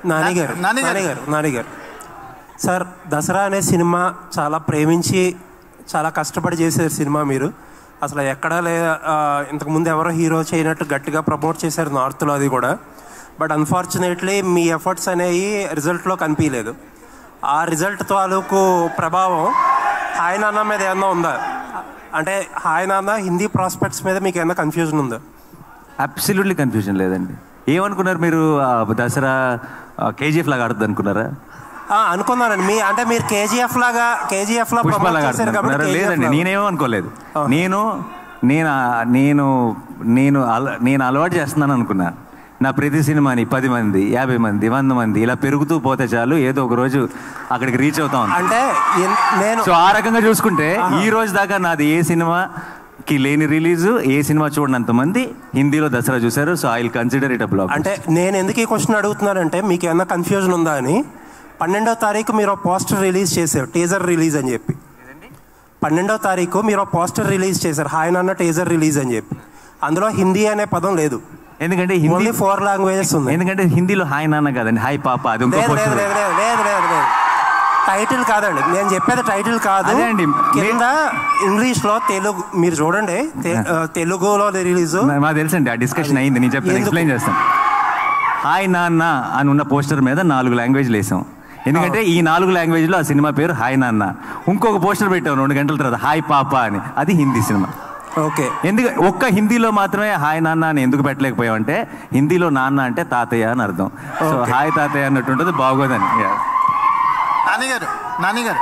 నాని గారు నాని గారు. నాని గారు నాని గారు సార్ దసరా అనే సినిమా చాలా ప్రేమించి చాలా కష్టపడి చేశారు సినిమా మీరు అసలు ఎక్కడా లే ఆ, ఇంతకుముందు ఎవరో హీరో చేయనట్టు గట్టిగా ప్రమోట్ చేశారు నార్త్లో అది కూడా బట్ అన్ఫార్చునేట్లీ మీ ఎఫర్ట్స్ అనేవి రిజల్ట్లో కనిపించలేదు ఆ రిజల్ట్ తాలూకు ప్రభావం హాయ్ నాన్న మీద ఏమన్నా ఉందా అంటే హాయ్ నాన్న హిందీ ప్రాస్పెక్ట్స్ మీద మీకు ఏమన్నా కన్ఫ్యూజన్ ఉందా అబ్సల్యూట్లీ కన్ఫ్యూజన్ లేదండి ఏమనుకున్నారు మీరు ఆ, దసరా కేజీఎఫ్ లాగా ఆడుతుంది అనుకున్నారా ఆ, అనుకున్నానండి మీ అంటే మీరు కేజీఎఫ్ లాగా కేజీఎఫ్ లా పుష్ప promote లాగా చేశారు ఆడుతుంది కాబట్టి అనుకున్నారా KGF లేదండి లాగా. నేనేమో అనుకోలేదు నేను నేను ఆ- నేను నేను అల- నేను అలవాటు చేస్తున్నాను అనుకున్నా నా ప్రతి సినిమాని పది మంది యాభై మంది వంద మంది ఇలా పెరుగుతూ పోతే చాలు ఏదో ఒక రోజు అక్కడికి రీచ్ అవుతాం అంటే ఎన్- నేను సో ఆ రకంగా చూసుకుంటే ఈ రోజు దాకా నాది ఏ సినిమాకి లేని రిలీజ్ ఏ సినిమా చూడనంత మంది హిందీలో దసరా చూశారు so I will consider it a block అంటే నేను ఎందుకు ఈ క్వశ్చన్ అడుగుతున్నానంటే మీకు ఏమన్నా కన్ఫ్యూజన్ ఉందా అని పన్నెండో తారీఖు మీరు పోస్టర్ రిలీజ్ చేశారు టీజర్ రిలీజ్ అని చెప్పి పన్నెండో తారీఖు మీరు పోస్టర్ రిలీజ్ చేశారు హాయ్ నాన్న టీజర్ రిలీజ్ అని చెప్పి అందులో హిందీ అనే పదం లేదు ఎందుకంటే హిందీ ఓన్లీ ఫోర్ లాంగ్వేజెస్ ఉంది ఎందుకంటే హిందీలో హాయ్ నాన్న కాదండి హాయ్ పాప అది ఇంకో లేదు లేదు poster. లేదు లేదు లేదు లేదు లేదు టైటిల్ కాదండి నేను చెప్పేది టైటిల్ కాదు అదే అండి. కింద ఇంగ్లీష్ లో తెలుగు మీరు చూడండి తె- ఆ, తెలుగులో రిలీజ్ నా- నాకు తెలుసండి ఆ డిస్కషన్ అయింది నేను చెప్తాను ఎందుకు? ఎక్స్ప్లెయిన్ చేస్తాను హాయ్ నాన్న అని ఉన్న పోస్టర్ మీద నాలుగు లాంగ్వేజ్లు వేసాం ఎందుకంటే ఈ నాలుగు లాంగ్వేజ్లో ఆ సినిమా పేరు హాయ్ నాన్న ఇంకొక పోస్టర్ పెట్టాం రెండు గంటల తర్వాత హాయ్ పాప అని అది హిందీ సినిమా ఓకే ఎందుకు ఒక్క హిందీలో మాత్రమే హాయ్ నాన్న అని ఎందుకు పెట్టలేకపోయామంటే హిందీలో నాన్న అంటే తాతయ్య అని అర్థం సో హాయ్ తాతయ్య అన్నట్టు ఉంటుంది బాగోదని Yeah. నాని గారు నాని గారు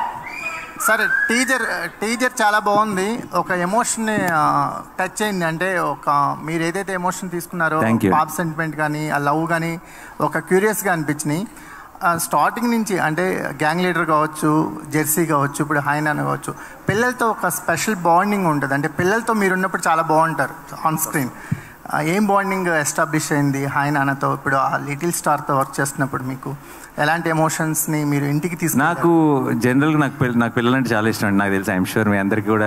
సరే టీజర్ టీజర్ చాలా బాగుంది ఒక ఎమోషన్ని టచ్ అయింది అంటే ఒక మీరు ఏదైతే ఎమోషన్ తీసుకున్నారో Thank you. పాప్ సెంటిమెంట్ కానీ ఆ లవ్ కానీ ఒక క్యూరియస్గా అనిపించినాయి స్టార్టింగ్ నుంచి అంటే గ్యాంగ్ లీడర్ కావచ్చు జెర్సీ కావచ్చు ఇప్పుడు హైనాన్ కావచ్చు పిల్లలతో ఒక స్పెషల్ బాండింగ్ ఉంటుంది అంటే పిల్లలతో మీరు ఉన్నప్పుడు చాలా బాగుంటారు ఆన్ స్క్రీన్ ఏం బాండింగ్ ఎస్టాబ్లిష్ అయింది హాయ్ నాన్నతో ఇప్పుడు ఆ లిటిల్ స్టార్తో వర్క్ చేస్తున్నప్పుడు మీకు ఎలాంటి ఎమోషన్స్ని మీరు ఇంటికి తీసుకు నాకు జనరల్గా నాకు పిల్ల నాకు పిల్లలంటే చాలా ఇష్టం అండి నాకు తెలుసు ఐఎమ్ షూర్ మీ అందరికీ కూడా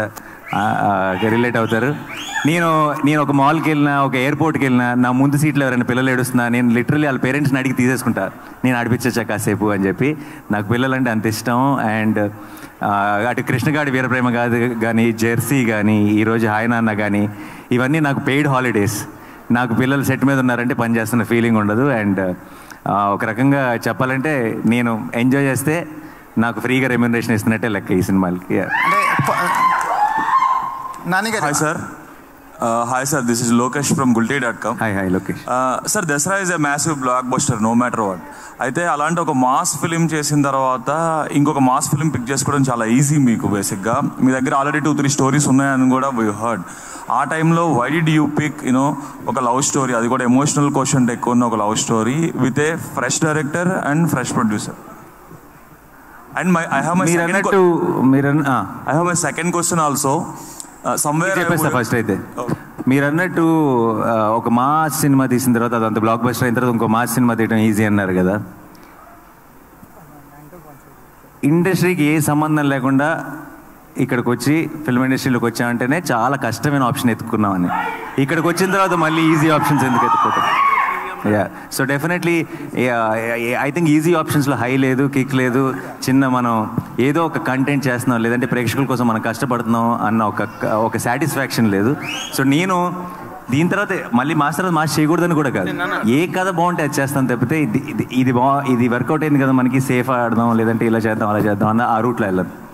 రిలేట్ అవుతారు నేను నేను ఒక మాల్కి వెళ్ళినా ఒక ఎయిర్పోర్ట్కి వెళ్ళినా నా ముందు సీట్లో ఎవరైనా పిల్లలు ఏడుస్తున్నా నేను లిటరలీ వాళ్ళ పేరెంట్స్ని అడిగి తీసేసుకుంటా నేను ఆడిపించచ్చా కాసేపు అని చెప్పి నాకు పిల్లలంటే అంత ఇష్టం అండ్ అటు కృష్ణగాడి వీరప్రేమ కాదు కానీ జెర్సీ కానీ ఈరోజు హాయ్ నాన్న కానీ ఇవన్నీ నాకు పెయిడ్ హాలిడేస్ నాకు పిల్లలు సెట్ మీద ఉన్నారంటే పని చేస్తున్న ఫీలింగ్ ఉండదు అండ్ ఒక రకంగా చెప్పాలంటే నేను ఎంజాయ్ చేస్తే నాకు ఫ్రీగా రెమ్యునరేషన్ ఇస్తున్నట్టే లెక్క ఈ సినిమాలకి Yeah. అంటే నాన్నగారు Hi, sir. Uh, hi, sir. This is Lokesh from Gulte.com. Hi hi Lokesh sir Dasara is a massive blockbuster no matter what అయితే అలాంటి ఒక మాస్ ఫిలిం చేసిన తర్వాత ఇంకొక మాస్ ఫిలిం పిక్ చేసుకోవడం చాలా ఈజీ మీకు బేసిక్గా మీ దగ్గర ఆల్రెడీ టూ త్రీ స్టోరీస్ ఉన్నాయని కూడా వీ హర్డ్ ఆ టైంలో why did you pick you know ఒక లవ్ స్టోరీ అది కూడా ఎమోషనల్ క్వశ్చన్ ఎక్కువ ఉన్న ఒక love story with a fresh director and fresh producer and my I have my మీరు అన్నట్టు మీరు అన్న- ah, I have my second question also somewhere చెప్పేస్తా ఫస్ట్ అయితే మీరు అన్నట్టు ఆ, ఒక మాస్ సినిమా తీసిన తర్వాత అదంత బ్లాక్ బస్టర్ అయిన తర్వాత ఇంకో మాస్ సినిమా తీయడం ఈజీ అన్నారు కదా ఇండస్ట్రీకి ఏ సంబంధం లేకుండా ఇక్కడికి వచ్చి ఫిల్మ్ ఇండస్ట్రీలోకి వచ్చామంటేనే చాలా కష్టమైన ఆప్షన్ ఎత్తుకున్నామని ఇక్కడికి వచ్చిన తర్వాత మళ్ళీ ఈజీ ఆప్షన్స్ ఎందుకు ఎత్తుకోవటం yeah so definitely I think easy ఆప్షన్స్లో హై లేదు కిక్ లేదు చిన్న మనం ఏదో ఒక కంటెంట్ చేస్తున్నాం లేదంటే ప్రేక్షకుల కోసం మనం కష్టపడుతున్నాం అన్న ఒక ఒక సాటిస్ఫాక్షన్ లేదు సో నేను దీని తర్వాత మళ్ళీ మాస్టర్ తర్వాత మాస్ చేయకూడదని కూడా కాదు ఏ కథ బాగుంటే అది చేస్తాను తప్పితే ఇది ఇది ఇది బా ఇది వర్కౌట్ అయింది కదా మనకి సేఫ్ ఆడదాం లేదంటే ఇలా చేద్దాం అలా చేద్దాం అన్న ఆ రూట్లో వెళ్ళదు